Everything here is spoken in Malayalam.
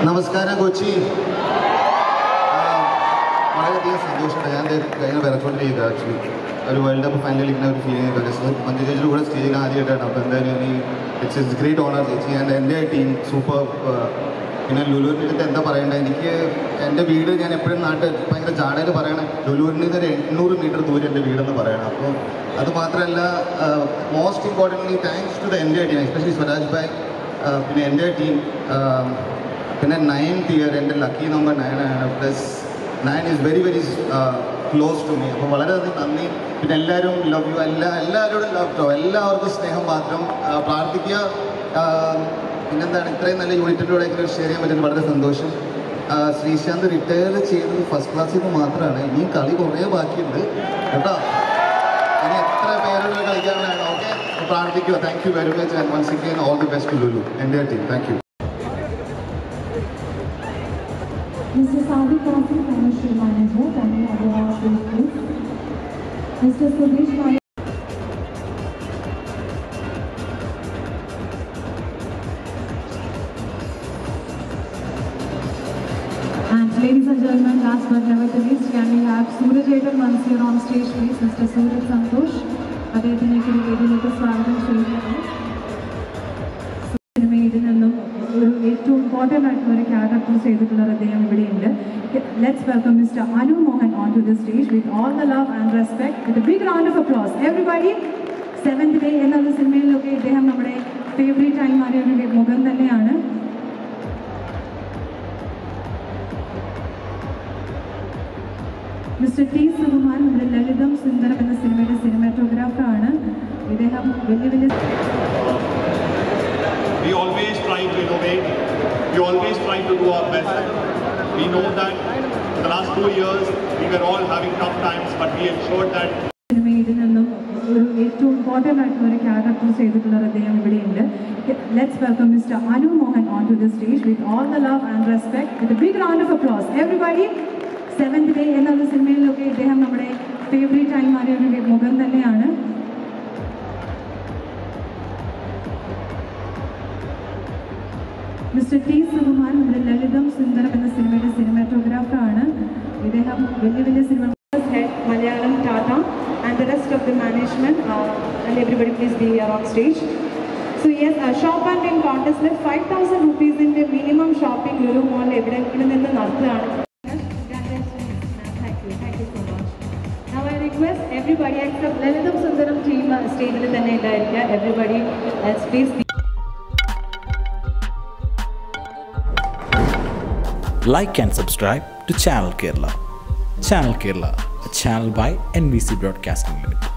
നമസ്കാരം കൊച്ചി ആ, വളരെയധികം സന്തോഷമുണ്ട് ഞാൻ ദേ കഴിഞ്ഞ വിറച്ചുകൊണ്ടിരിക്കുക ആക്ച്വലി ഒരു വേൾഡ് കപ്പ് ഫൈനലിൽ ഇങ്ങനെ ഒരു ഫീലിംഗ് കിട്ടുക മഞ്ജു ചേച്ചിയുടെ കൂടെ സ്റ്റേജിൽ ആദ്യമായിട്ടാണ് അപ്പോൾ എന്തായാലും ഈ ഇറ്റ്സ് ഇറ്റ്സ് ഗ്രേറ്റ് ഓണർ ചേച്ചി ആൻഡ് എൻ്റെ ടീം സൂപ്പർ പിന്നെ ലുലൂരിൻ്റെ അടുത്ത് എന്താ പറയണ്ടത് എനിക്ക് എൻ്റെ വീട് ഞാൻ എപ്പോഴും നാട്ടിൽ ഭയങ്കര ജാടയിൽ പറയണേ ലുലൂരിൽ നിന്ന് ഒരു എണ്ണൂറ് മീറ്റർ ദൂരം എൻ്റെ വീടെന്ന് പറയണം അപ്പോൾ അത് മാത്രമല്ല most importantly thanks to the എൻ്റെ ടീം എസ്പെഷ്യലി സ്വരാജ് ഭായ് ആ, പിന്നെ എൻ്റെ ടീം പിന്നെ നയൻത് ഇയർ എൻ്റെ ലക്കി നമ്പർ നയനാണ് plus nine is very very close to me അപ്പോൾ വളരെയധികം നന്ദി പിന്നെ എല്ലാവരും ലവ് യു എല്ലാ എല്ലാവരോടും ലവ് ടോ എല്ലാവർക്കും സ്നേഹം മാത്രം ആ, പ്രാർത്ഥിക്കുക ആ, പിന്നെന്താണ് ഇത്രയും നല്ല യൂണിറ്റിൻ്റെ കൂടെ ഇങ്ങനെ ഷെയർ ചെയ്യാൻ പറ്റുന്നത് വളരെ സന്തോഷം ആ, ശ്രീശാന്ത് റിട്ടയർ ചെയ്തത് ഫസ്റ്റ് ക്ലാസ്സിൽ നിന്ന് മാത്രമാണ് ഇനിയും കളി കുറേ ബാക്കിയുണ്ട് കേട്ടോ ഇനി എത്ര പേരോട് കളിക്കാനാണ് ഓക്കെ പ്രാർത്ഥിക്കുക thank you very much and once again all the best Lulu എൻ്റെ team thank you Mr. Sadiq Qasim, Commercial Manager, Tamil Nadu State Police. Mr. Suresh Nayak. And ladies and gentlemen, last but never the least, can we have Suraj Aidan once here on stage, please, Mr. Suraj Santosh. അദ്ദേഹത്തിലേക്ക് ഒരു വേദിയിലേക്ക് സ്വാഗതം ചെയ്യുകയാണ് സിനിമയിൽ നിന്നും ഒരു ഏറ്റവും ഇമ്പോർട്ടൻ്റ് ആയിട്ടുള്ള ഒരു ക്യാരക്ടർ ചെയ്തിട്ടുള്ള ഒരു അദ്ദേഹം ഇവിടെയുണ്ട് let's welcome mister Anu Mohan on to the stage with all the love and respect with big round of applause everybody seventh day എന്നുള്ള സിനിമയിലൊക്കെ ഇദ്ദേഹം നമ്മുടെ ഫേവറേറ്റ് ആയി മാറിയ ഒരു മുഖം തന്നെയാണ് മിസ്റ്റർ ടി സുകുമാർ നമ്മുടെ ലളിതം സുന്ദരം എന്ന സിനിമയുടെ സിനിമാറ്റോഗ്രാഫറാണ് ഇദ്ദേഹം വലിയ വലിയ We always try to innovate. We always try to do our best. We know that in the last two years we were all having tough times, but we ensured that സിനിമയിൽ നിന്നും ഒരു ഏറ്റവും ഇമ്പോർട്ടൻ്റ് ആയിട്ടുള്ള ഒരു ക്യാരക്ടർ ചെയ്തിട്ടുള്ള ഒരു അദ്ദേഹം ഇവിടെയുണ്ട് let's welcome mister Anu Mohan on to the stage with all the love and respect with big round of applause everybody seventh day എന്നുള്ള സിനിമയിലൊക്കെ ഇദ്ദേഹം നമ്മുടെ ഫേവറേറ്റ് ആയി മാറിയ ഒരു മുഖം തന്നെയാണ് മിസ്റ്റർ ടി സുകുമാർ നമ്മുടെ ലളിതം സുന്ദരം എന്ന സിനിമയുടെ സിനിമാറ്റോഗ്രാഫറാണ് ഇദ്ദേഹം വലിയ വലിയ സിനിമ head Malayalam Tata and the rest of the management and everybody please be are on stage so yes shop and win കോൺടെസ്റ്റിൽ ഫൈവ് തൗസൻഡ് റുപ്പീസിൻ്റെ മിനിമം ഷോപ്പിംഗ് ലുലു മോളിൽ എവിടെയെങ്കിലും നിന്ന് നടത്തുകയാണ് Thank you. Thank you so much. Now I request everybody except ലളിതം സുന്ദരം ടീം സ്റ്റേജിൽ തന്നെ ഉണ്ടായിരിക്കുക everybody please like and subscribe to Channel Kerala. Channel Kerala, a channel by NBC Broadcasting Limited.